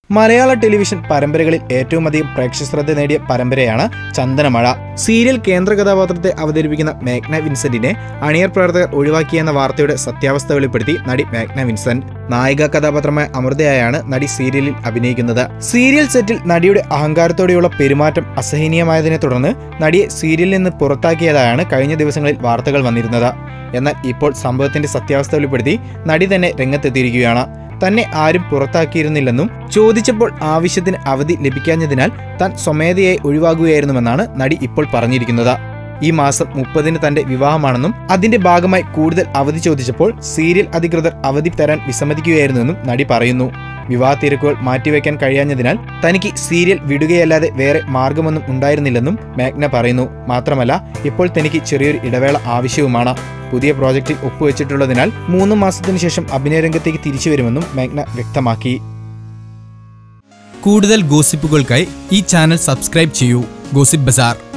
മലയാള ടെലിവിഷൻ പരമ്പരകളിൽ ഏറ്റവും അധികം പ്രേക്ഷശ്രദ്ധ നേടിയ പരമ്പരയാണ് ചന്ദനമഴ സീരിയൽ കേന്ദ്ര കഥാപാത്രത്തെ അവതരിപ്പിക്കുന്ന മേഘ്ന വിൻസെന്റിനെ അണിയർ പ്രവർത്തകർ ഒഴിവാക്കിയെന്ന വാർത്തയുടെ സത്യാവസ്ഥ വെളിപ്പെടുത്തി നടി മേഘ്ന വിൻസെന്റ് നായിക കഥാപാത്രമായ അമൃതയായാണ് നടി സീരിയലിൽ അഭിനയിക്കുന്നത് സീരിയൽ സെറ്റിൽ നടിയുടെ അഹങ്കാരത്തോടെയുള്ള പെരുമാറ്റം അസഹനീയമായതിനെ തുടർന്ന് നടിയെ സീരിയലിൽ നിന്ന് പുറത്താക്കിയതായാണ് കഴിഞ്ഞ ദിവസങ്ങളിൽ വാർത്തകൾ വന്നിരുന്നത് എന്നാൽ ഇപ്പോൾ സംഭവത്തിന്റെ സത്യാവസ്ഥ വെളിപ്പെടുത്തി നടി തന്നെ രംഗത്തെത്തിയിരിക്കുകയാണ് തന്നെ ആരും പുറത്താക്കിയിരുന്നില്ലെന്നും ചോദിച്ചപ്പോൾ ആവശ്യത്തിന് അവധി ലഭിക്കാഞ്ഞതിനാൽ താൻ സ്വമേധയായി ഒഴിവാകുകയായിരുന്നുവെന്നാണ് നടി ഇപ്പോൾ പറഞ്ഞിരിക്കുന്നത് ഈ മാസം മുപ്പതിന് തന്റെ വിവാഹമാണെന്നും അതിന്റെ ഭാഗമായി കൂടുതൽ അവധി ചോദിച്ചപ്പോൾ സീരിയൽ അധികൃതർ അവധി തരാൻ വിസമ്മതിക്കുകയായിരുന്നുവെന്നും നടി പറയുന്നു വിവാഹ തിരക്കുകൾ മാറ്റിവെക്കാൻ കഴിയാഞ്ഞതിനാൽ തനിക്ക് സീരിയൽ വിടുകയല്ലാതെ വേറെ മാർഗമൊന്നും ഉണ്ടായിരുന്നില്ലെന്നും മേഘ്ന പറയുന്നു മാത്രമല്ല ഇപ്പോൾ തനിക്ക് ചെറിയൊരു ഇടവേള ആവശ്യവുമാണ് പുതിയ പ്രോജക്റ്റിൽ ഒപ്പുവെച്ചിട്ടുള്ളതിനാൽ മൂന്ന് മാസത്തിനു ശേഷം അഭിനയരംഗത്തേക്ക് തിരിച്ചു വരുമെന്നും മേഘ്ന വ്യക്തമാക്കി കൂടുതൽ ഗോസിപ്പുകൾക്കായി ഈ ചാനൽ സബ്സ്ക്രൈബ് ചെയ്യൂ ഗോസിപ്പ് ബസാർ